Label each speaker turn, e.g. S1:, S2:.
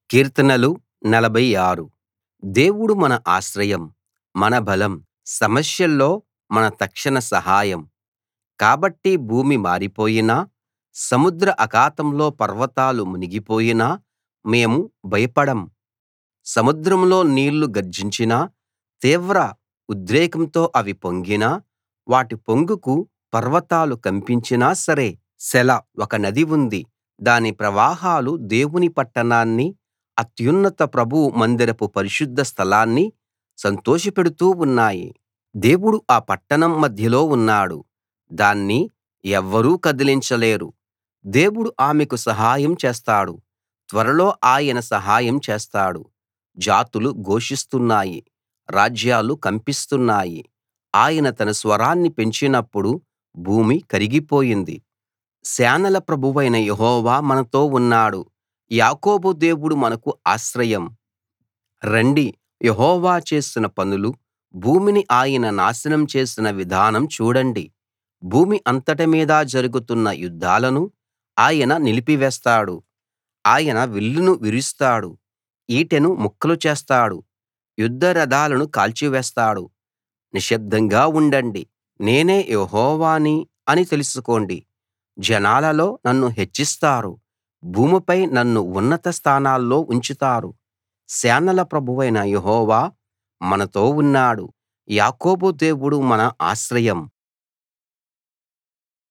S1: కీర్తనలు 46 దేవుడు మన ఆశ్రయం మన బలం సమస్యల్లో మన తక్షణ సహాయం కాబట్టి భూమి మారిపోయినా సముద్ర అఖాతంలో పర్వతాలు మునిగిపోయినా మేము భయపడం సముద్రంలో నీళ్లు గర్జించినా తీవ్ర ఉద్రేకంతో అవి పొంగినా వాటి పొంగుకు పర్వతాలు కంపించినా సరే సెలా ఒక నది ఉంది దాని ప్రవాహాలు దేవుని పట్టణాన్ని అత్యున్నత ప్రభువు మందిరపు పరిశుద్ధ స్థలాన్ని సంతోషపెడుతూ ఉన్నాయి దేవుడు ఆ పట్టణం మధ్యలో ఉన్నాడు దాన్ని ఎవ్వరూ కదిలించలేరు దేవుడు ఆమెకు సహాయం చేస్తాడు త్వరలో ఆయన సహాయం చేస్తాడు జాతులు ఘోషిస్తున్నాయి రాజ్యాలు కంపిస్తున్నాయి ఆయన తన స్వరాన్ని పెంచినప్పుడు భూమి కరిగిపోయింది సేనల ప్రభువైన యెహోవా మనతో ఉన్నాడు యాకోబు దేవుడు మనకు ఆశ్రయం రండి యెహోవా చేసిన పనులు భూమిని ఆయన నాశనం చేసిన విధానం చూడండి భూమి అంతటి మీదా జరుగుతున్న యుద్ధాలను ఆయన నిలిపివేస్తాడు ఆయన విల్లును విరుస్తాడు ఈటెను ముక్కలు చేస్తాడు యుద్ధ రథాలను కాల్చివేస్తాడు నిశ్శబ్దంగా ఉండండి నేనే యెహోవాని అని తెలుసుకోండి జనాలలో నన్ను హెచ్చిస్తారు భూమిపై నన్ను ఉన్నత స్థానాల్లో ఉంచుతారు సేనల ప్రభువైన యెహోవా మనతో ఉన్నాడు యాకోబు దేవుడు మన ఆశ్రయం